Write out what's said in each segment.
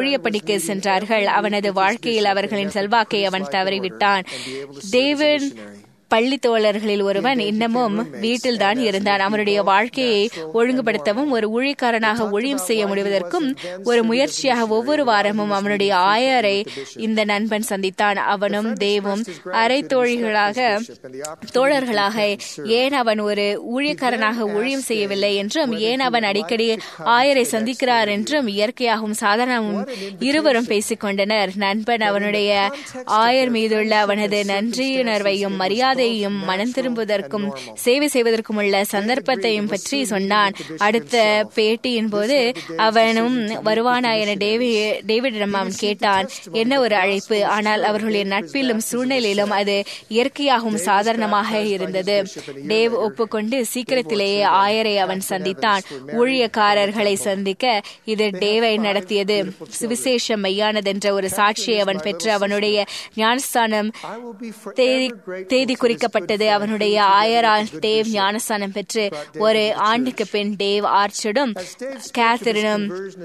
ஊழியப்படிக்கு சென்றார்கள் அவனது வாழ்க்கையில் அவர்களின் செல்வாக்கை அவன் தவறிவிட்டான் தேவன் பள்ளி தோழர்களில் ஒருவன் இன்னமும் வீட்டில்தான் இருந்தான் அவனுடைய வாழ்க்கையை ஒழுங்குபடுத்தவும் ஒரு ஊழியக்காரனாக ஊழியம் செய்ய முடிவதற்கும் ஒரு முயற்சியாக ஒவ்வொரு வாரமும் அவனுடைய ஆயரை இந்த நண்பன் சந்தித்தான் அவனும் தேவும் அரை தோழிகளாக தோழர்களாக ஏன் அவன் ஒரு ஊழியக்காரனாக ஊழியம் செய்யவில்லை என்றும் ஏன் அவன் அடிக்கடி ஆயரை சந்திக்கிறார் என்றும் இயற்கையாகவும் சாதாரணமும் இருவரும் பேசிக் கொண்டனர் நண்பன் அவனுடைய ஆயர் மீதுள்ள அவனது நன்றியுணர்வையும் மரியாதையையும் மனம் திரும்புவதற்கும் சேவை செய்வதற்கும் உள்ள சந்தர்ப்பத்தையும் பற்றி சொன்னான் அடுத்த பேட்டியின் போது அவனும் வருவானா என டேவிடிடம் அவன் கேட்டான் என்ன ஒரு அழைப்பு ஆனால் அவர்களுடைய நட்பிலும் சூழ்நிலையிலும் அது இயற்கையாகவும் சாதாரணமாக இருந்தது டேவ் ஒப்புக்கொண்டு சீக்கிரத்திலேயே ஆயரை அவன் சந்தித்தான் ஊழியக்காரர்களை சந்திக்க இது டேவை நடத்தியது சுவிசேஷ மையானதென்ற ஒரு சாட்சியை அவன் பெற்று அவனுடைய ஞானஸ்தானம் தேதி தேதி குறிக்கப்பட்டது அவனுடைய ஆயரால் டேவ் ஞானஸ்தானம் பெற்று ஒரு ஆண்டுக்கு பின் டேவ் ஆர்ச்சடும் கேத்தரினும்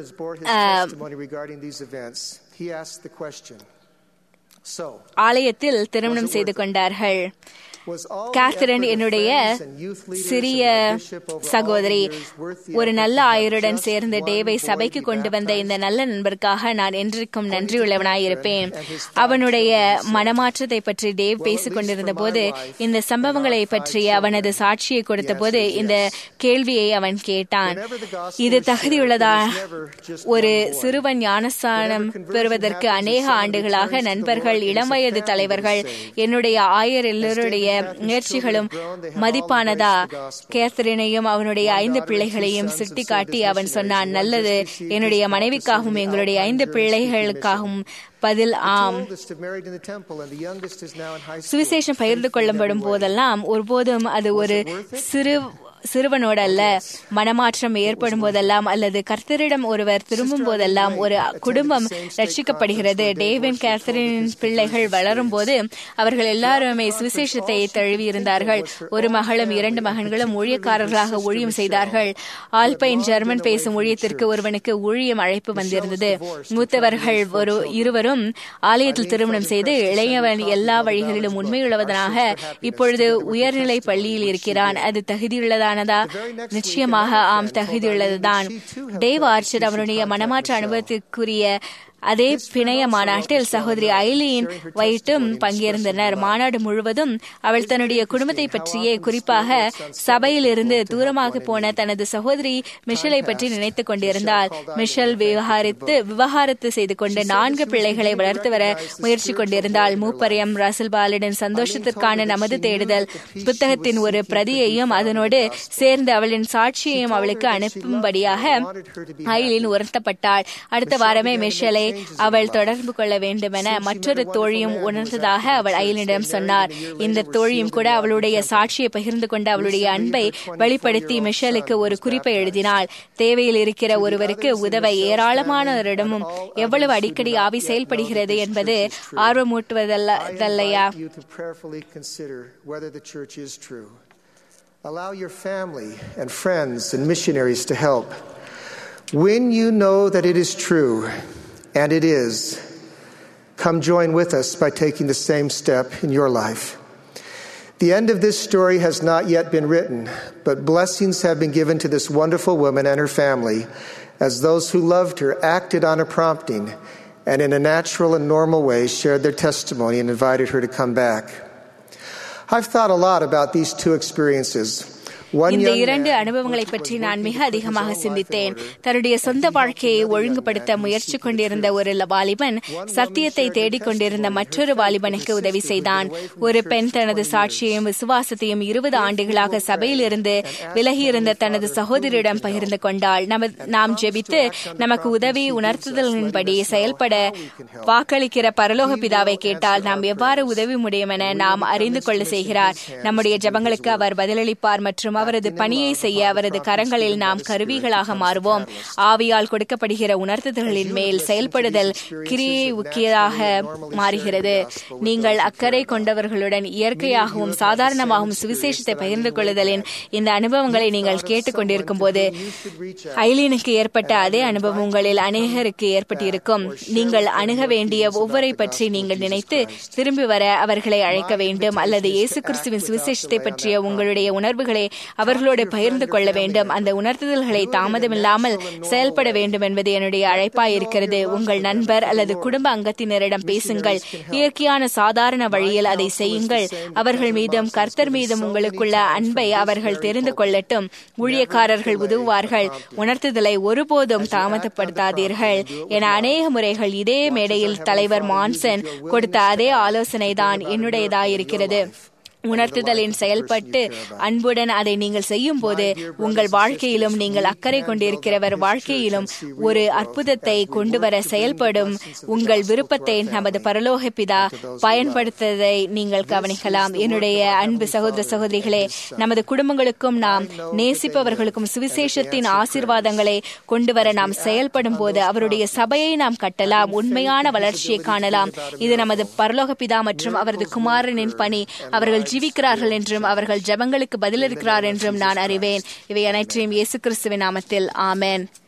ஆலயத்தில் திருமணம் செய்து கொண்டார்கள் கேத்தரின் என்னுடைய சிறிய சகோதரி ஒரு நல்ல ஆயருடன் சேர்ந்து டேவை சபைக்கு கொண்டு வந்த இந்த நல்ல நண்பருக்காக நான் என்றைக்கும் நன்றியுள்ளவனாயிருப்பேன் அவனுடைய மனமாற்றத்தை பற்றி டேவ் பேசிக் கொண்டிருந்த போது இந்த சம்பவங்களை பற்றி அவனது சாட்சியை கொடுத்த போது இந்த கேள்வியை அவன் கேட்டான் இது தகுதியுள்ளதா ஒரு சிறுவன் ஞானஸ்தானம் பெறுவதற்கு அநேக ஆண்டுகளாக நண்பர்கள் இளம் வயது தலைவர்கள் என்னுடைய ஆயர் எல்லோருடைய முயற்சிகளும் மதிப்பானதா கேத்தரினையும் அவனுடைய ஐந்து பிள்ளைகளையும் சுட்டிக்காட்டி அவன் சொன்னான் நல்லது என்னுடைய மனைவிக்காகவும் எங்களுடைய ஐந்து பிள்ளைகளுக்காகவும் பதில் ஆம் சுவிசேஷம் பகிர்ந்து கொள்ளப்படும் போதெல்லாம் ஒருபோதும் அது ஒரு சிறு சிறுவனோடு அல்ல மனமாற்றம் ஏற்படும் போதெல்லாம் அல்லது கர்த்தரிடம் ஒருவர் திரும்பும் போதெல்லாம் ஒரு குடும்பம் ரட்சிக்கப்படுகிறது டேவின் கேத்தரின் பிள்ளைகள் வளரும் போது அவர்கள் எல்லாருமே சுவிசேஷத்தை தழுவியிருந்தார்கள் ஒரு மகளும் இரண்டு மகன்களும் ஊழியக்காரர்களாக ஊழியம் செய்தார்கள் ஆல்பைன் ஜெர்மன் பேசும் ஊழியத்திற்கு ஒருவனுக்கு ஊழியம் அழைப்பு வந்திருந்தது மூத்தவர்கள் ஒரு இருவரும் ஆலயத்தில் திருமணம் செய்து இளையவன் எல்லா வழிகளிலும் உண்மையுள்ளவனாக இப்பொழுது உயர்நிலை பள்ளியில் இருக்கிறான் அது தகுதியுள்ளதான ஆனதா நிச்சயமாக ஆம் தகுதியுள்ளதுதான் டேவ் ஆர்ச்சர் அவருடைய மனமாற்ற அனுபவத்திற்குரிய அதே பிணைய மாநாட்டில் சகோதரி ஐலியின் வைட்டும் பங்கேற்றனர் மாநாடு முழுவதும் அவள் தன்னுடைய குடும்பத்தை பற்றியே குறிப்பாக சபையில் இருந்து தூரமாக போன தனது சகோதரி மிஷலை பற்றி நினைத்துக் கொண்டிருந்தாள் மிஷல் விவகாரித்து விவகாரத்து செய்து கொண்டு நான்கு பிள்ளைகளை வளர்த்து வர முயற்சி கொண்டிருந்தாள் மூப்பரியம் ரசல் பாலிடன் சந்தோஷத்திற்கான நமது தேடுதல் புத்தகத்தின் ஒரு பிரதியையும் அதனோடு சேர்ந்து அவளின் சாட்சியையும் அவளுக்கு அனுப்பும்படியாக ஐலின் உணர்த்தப்பட்டாள் அடுத்த வாரமே மிஷலை அவள் தொடர்பு கொள்ள வேண்டுமென மற்றொரு தோழியும் உணர்ந்ததாக அவள் அயலிடம் சொன்னார் இந்த தோழியும் கூட அவளுடைய சாட்சியை பகிர்ந்து கொண்டு அவளுடைய அன்பை வெளிப்படுத்தி மிஷலுக்கு ஒரு குறிப்பை எழுதினாள் தேவையில் இருக்கிற ஒருவருக்கு உதவ ஏராளமானவரிடமும் எவ்வளவு அடிக்கடி ஆவி செயல்படுகிறது என்பது ஆர்வமூட்டுவதல்லையா Allow your family and friends and missionaries to help. When you know that it is true, and it is, come join with us by taking the same step in your life. The end of this story has not yet been written, but blessings have been given to this wonderful woman and her family as those who loved her acted on her prompting and in a natural and normal way shared their testimony and invited her to come back. I've thought a lot about these two experiences. இந்த இரண்டு அனுபவங்களை பற்றி நான் மிக அதிகமாக சிந்தித்தேன் தன்னுடைய சொந்த வாழ்க்கையை ஒழுங்குபடுத்த முயற்சி கொண்டிருந்த ஒரு வாலிபன் சத்தியத்தை தேடிக் கொண்டிருந்த மற்றொரு வாலிபனுக்கு உதவி செய்தான் ஒரு பெண் தனது சாட்சியையும் விசுவாசத்தையும் இருபது ஆண்டுகளாக சபையில் இருந்து விலகியிருந்த தனது சகோதரியிடம் பகிர்ந்து கொண்டாள் நாம் ஜெபித்து நமக்கு உதவி உணர்த்துதலின்படி செயல்பட வாக்களிக்கிற பரலோக பிதாவை கேட்டால் நாம் எவ்வாறு உதவி முடியும் என நாம் அறிந்து கொள்ள செய்கிறார் நம்முடைய ஜபங்களுக்கு அவர் பதிலளிப்பார் மற்றும் அவரது பணியை செய்ய அவரது கரங்களில் நாம் கருவிகளாக மாறுவோம் ஆவியால் கொடுக்கப்படுகிற உணர்த்துதல்களின் மேல் செயல்படுதல் கிரியை உக்கியதாக மாறுகிறது நீங்கள் அக்கறை கொண்டவர்களுடன் இயற்கையாகவும் சாதாரணமாகவும் சுவிசேஷத்தை பகிர்ந்து கொள்ளுதலின் இந்த அனுபவங்களை நீங்கள் கேட்டுக்கொண்டிருக்கும் போது ஐலீனுக்கு ஏற்பட்ட அதே அனுபவம் உங்களில் அநேகருக்கு ஏற்பட்டிருக்கும் நீங்கள் அணுக வேண்டிய ஒவ்வொரை பற்றி நீங்கள் நினைத்து திரும்பி வர அவர்களை அழைக்க வேண்டும் அல்லது இயேசு கிறிஸ்துவின் சுவிசேஷத்தை பற்றிய உங்களுடைய உணர்வுகளை அவர்களோடு பகிர்ந்து கொள்ள வேண்டும் அந்த உணர்த்துதல்களை தாமதமில்லாமல் செயல்பட வேண்டும் என்பது என்னுடைய அழைப்பாய் இருக்கிறது உங்கள் நண்பர் அல்லது குடும்ப அங்கத்தினரிடம் பேசுங்கள் இயற்கையான சாதாரண வழியில் அதை செய்யுங்கள் அவர்கள் மீதும் கர்த்தர் மீதும் உங்களுக்குள்ள அன்பை அவர்கள் தெரிந்து கொள்ளட்டும் ஊழியக்காரர்கள் உதவுவார்கள் உணர்த்துதலை ஒருபோதும் தாமதப்படுத்தாதீர்கள் என அநேக முறைகள் இதே மேடையில் தலைவர் மான்சன் கொடுத்த அதே ஆலோசனை தான் என்னுடையதாயிருக்கிறது உணர்த்துதலின் செயல்பட்டு அன்புடன் அதை நீங்கள் செய்யும் போது உங்கள் வாழ்க்கையிலும் நீங்கள் அக்கறை கொண்டிருக்கிறவர் வாழ்க்கையிலும் ஒரு அற்புதத்தை கொண்டு வர செயல்படும் உங்கள் விருப்பத்தை நமது பரலோக பிதா பயன்படுத்ததை நீங்கள் கவனிக்கலாம் என்னுடைய அன்பு சகோதர சகோதரிகளே நமது குடும்பங்களுக்கும் நாம் நேசிப்பவர்களுக்கும் சுவிசேஷத்தின் ஆசிர்வாதங்களை கொண்டு வர நாம் செயல்படும் போது அவருடைய சபையை நாம் கட்டலாம் உண்மையான வளர்ச்சியை காணலாம் இது நமது பரலோக பிதா மற்றும் அவரது குமாரனின் பணி அவர்கள் ஜீவிக்கிறார்கள் என்றும் அவர்கள் ஜபங்களுக்கு பதிலளிக்கிறார் என்றும் நான் அறிவேன் இவை அனைத்தையும் இயேசு கிறிஸ்துவின் நாமத்தில் ஆமேன்